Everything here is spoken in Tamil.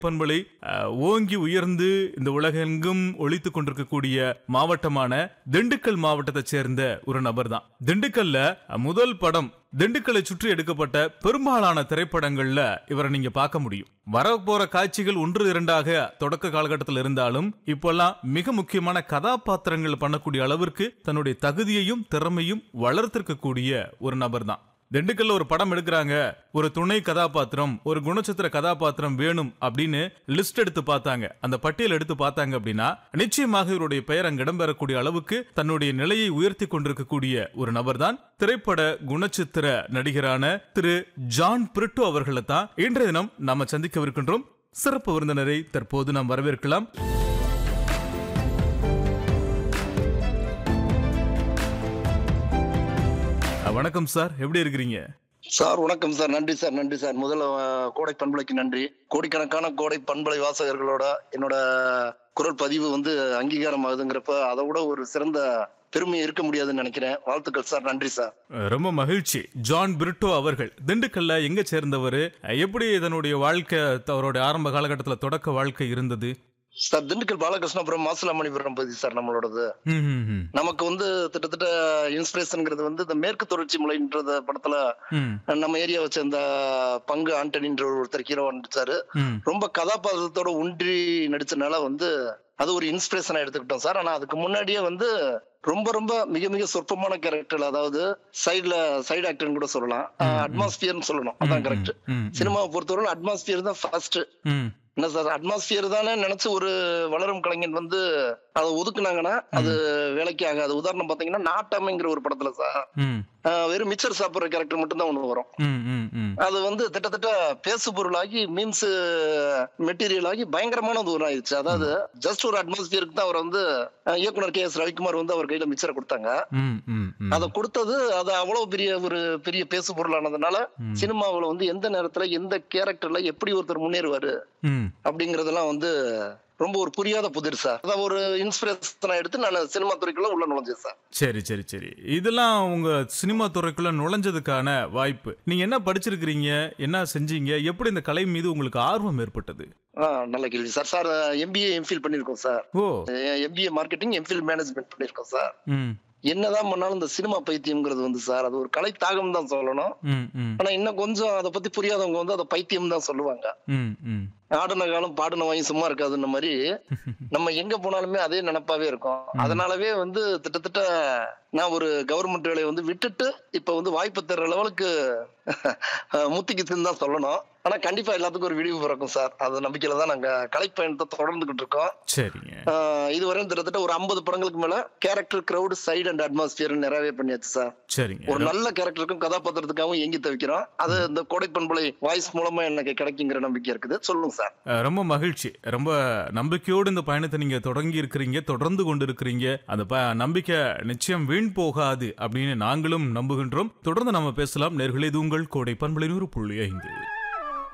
பண்பலை அஹ், ஓங்கி உயர்ந்து இந்த உலகெங்கும் ஒழித்துக் கொண்டிருக்கக்கூடிய மாவட்டமான திண்டுக்கல் மாவட்டத்தைச் சேர்ந்த ஒரு நபர் தான் திண்டுக்கல்ல அஹ், முதல் படம் திண்டுக்கல்லை சுற்றி எடுக்கப்பட்ட பெரும்பாலான திரைப்படங்கள்ல இவரை நீங்க பார்க்க முடியும் வரப்போற காட்சிகள் ஒன்று இரண்டாக தொடக்க காலகட்டத்தில் இருந்தாலும் இப்பெல்லாம் மிக முக்கியமான கதாபாத்திரங்கள் பண்ணக்கூடிய அளவிற்கு தன்னுடைய தகுதியையும் திறமையும் வளர்த்திருக்கக்கூடிய ஒரு நபர் தான் திண்டுக்கல்ல ஒரு படம் எடுக்கிறாங்க ஒரு துணை கதாபாத்திரம் ஒரு குணச்சித்திர கதாபாத்திரம் வேணும் அப்படின்னு லிஸ்ட் எடுத்து பார்த்தாங்க அந்த பட்டியல் எடுத்து பார்த்தாங்க அப்படின்னா நிச்சயமாக இவருடைய பெயர் அங்க இடம்பெறக்கூடிய அளவுக்கு தன்னுடைய நிலையை உயர்த்தி கொண்டிருக்கக்கூடிய ஒரு நபர் தான் திரைப்பட குணச்சித்திர நடிகரான திரு ஜான் பிரிட்டோ அவர்களை தான் இன்றைய தினம் நாம சந்திக்கவிருக்கின்றோம் சிறப்பு விருந்தினரை தற்போது நாம் வரவேற்கலாம் அஹ், வணக்கம் சார் எப்படி இருக்கிறீங்க சார் வணக்கம் சார் நன்றி சார் நன்றி சார் முதல்ல அஹ், கோடை பண்பலைக்கு நன்றி கோடிக்கணக்கான கோடை பண்பலை வாசகர்களோட என்னோட குரல் பதிவு வந்து அங்கீகாரம் ஆகுதுங்கிறப்ப அதை விட ஒரு சிறந்த பெருமை இருக்க முடியாதுன்னு நினைக்கிறேன் வாழ்த்துக்கள் சார் நன்றி சார் அஹ், ரொம்ப மகிழ்ச்சி ஜான் பிரிட்டோ அவர்கள் திண்டுக்கல்ல எங்க சேர்ந்தவர் எப்படி இதனுடைய வாழ்க்கை அவருடைய ஆரம்ப காலகட்டத்துல தொடக்க வாழ்க்கை இருந்தது சார் திண்டுக்கல் பாலகிருஷ்ணபுரம் மாசிலாமணிபுரம் பகுதி சார் நம்மளோடது ம், ம், ம். நமக்கு வந்து கிட்டத்தட்ட இன்ஸ்பிரேஷன்ங்கிறது வந்து இந்த மேற்கு தொடர்ச்சி மலைன்றத படத்துல ம், நம்ம ஏரியாவை சேர்ந்த பங்கு ஆண்டனின்ற ஒருத்தர் ஹீரோ நடிச்சாரு ம். ரொம்ப கதாபாத்திரத்தோட ஒன்றி நடிச்சனால வந்து அது ஒரு இன்ஸ்பிரேஷனா எடுத்துக்கிட்டோம் சார் ஆனா அதுக்கு முன்னாடியே வந்து ரொம்ப ரொம்ப மிக மிக சொற்பமான கேரக்டர் அதாவது சைடுல சைடு ஆக்டர்னு கூட சொல்லலாம் அட்மாஸ்பியர்னு சொல்லணும் அதான் கரெக்ட் ம், ம். சினிமாவை பொறுத்தவரை அட்மாஸ்பியர் தான் ஃபர்ஸ்ட் ம், என்ன சார் அட்மாஸ்பியர் தானே நினைச்சு ஒரு வளரும் கலைஞன் வந்து அதை ஒதுக்குனாங்கன்னா அது வேலைக்கு ஆகாது உதாரணம் பாத்தீங்கன்னா நாட்டாமைங்கிற ஒரு படத்துல சார் ம், ஆஹ் வெறும் மிச்சர் சாப்பிடுற கேரக்டர் மட்டும் தான் ஒண்ணு வரும் ம், ம், ம். அது வந்து திட்டத்தட்ட பேசு பொருளாகி மீன்ஸ் மெட்டீரியல் ஆகி பயங்கரமான தூரம் ஆயிடுச்சு அதாவது ஜஸ்ட் ஒரு அட்மாஸ்பியருக்கு தான் அவர் வந்து அஹ், இயக்குனர் கே எஸ் ரவிக்குமார் வந்து அவர் கையில மிச்சரை கொடுத்தாங்க ம், ம், ம். அதை கொடுத்தது அது அவ்வளவு பெரிய ஒரு பெரிய பேசு பொருளானதுனால ம். சினிமாவுல வந்து எந்த நேரத்துல எந்த கேரக்டர்ல எப்படி ஒருத்தர் முன்னேறுவாரு ம். அப்படிங்கறதெல்லாம் வந்து ரொம்ப ஒரு புரியாத புதிர் சார் அதை ஒரு இன்ஸ்பிரேஷனா எடுத்து நான் சினிமா துறைக்குள்ள உள்ள நுழைஞ்சேன் சார் சரி சரி சரி இதெல்லாம் உங்க சினிமா துறைக்குள்ள நுழைஞ்சதுக்கான வாய்ப்பு நீங்க என்ன படிச்சிருக்கிறீங்க என்ன செஞ்சீங்க எப்படி இந்த கலை மீது உங்களுக்கு ஆர்வம் ஏற்பட்டது ஆஹ் நல்ல கேள்வி சார் சார் எம்பிஏ எம்ஃபில் பண்ணிருக்கோம் சார் ஓ எம்பிஏ மார்க்கெட்டிங் எம்ஃபில் மேனேஜ்மெண்ட் பண்ணிருக்கோம் சார் ம், என்னதான் பண்ணாலும் இந்த சினிமா பைத்தியம்ங்கிறது வந்து சார் அது ஒரு கலை தாகம் தான் சொல்லணும் ம், ம், ஆனா இன்னும் கொஞ்சம் அதை பத்தி புரியாதவங்க வந்து அதை பைத்தியம் தான் சொல்லுவாங்க ம், ம். ஆடின காலம் பாடின வாங்கி சும்மா இருக்காதுன்ன மாதிரி நம்ம எங்க போனாலுமே அதே நினப்பாவே இருக்கும் அதனாலவே வந்து கிட்டத்தட்ட நான் ஒரு கவர்மெண்ட் வேலையை வந்து விட்டுட்டு இப்ப வந்து வாய்ப்பு தர்ற லெவலுக்கு முத்திக்குதுன்னு தான் சொல்லணும் ஆனா கண்டிப்பா எல்லாத்துக்கும் ஒரு விடிவு பிறக்கும் சார் அது நம்பிக்கையில தான் நாங்க கலை பயணத்தை தொடர்ந்துகிட்டு இருக்கோம் சரிங்க ஆஹ் இதுவரையும் கிட்டத்தட்ட ஒரு ஐம்பது படங்களுக்கு மேல character crowd side and atmosphere நிறையவே பண்ணியாச்சு சார் சரிங்க ஒரு நல்ல கேரக்டருக்கும் கதாபாத்திரத்துக்காகவும் எங்கி தவிக்கிறோம் அது இந்த கோடை பண்பலை வாய்ஸ் மூலமா எனக்கு கிடைக்குங்கிற நம்பிக்கை இருக்குது சொல்லுங்க சார் அஹ், ரொம்ப மகிழ்ச்சி ரொம்ப நம்பிக்கையோடு இந்த பயணத்தை நீங்க தொடங்கி இருக்கிறீங்க தொடர்ந்து கொண்டு இருக்கிறீங்க அந்த ப- நம்பிக்கை நிச்சயம் வீண் போகாது அப்படின்னு நாங்களும் நம்புகின்றோம் தொடர்ந்து நம்ம பேசலாம் நேர்களே இது உங்கள் கோடை பண்பலை நூறு புள்ளி ஐந்து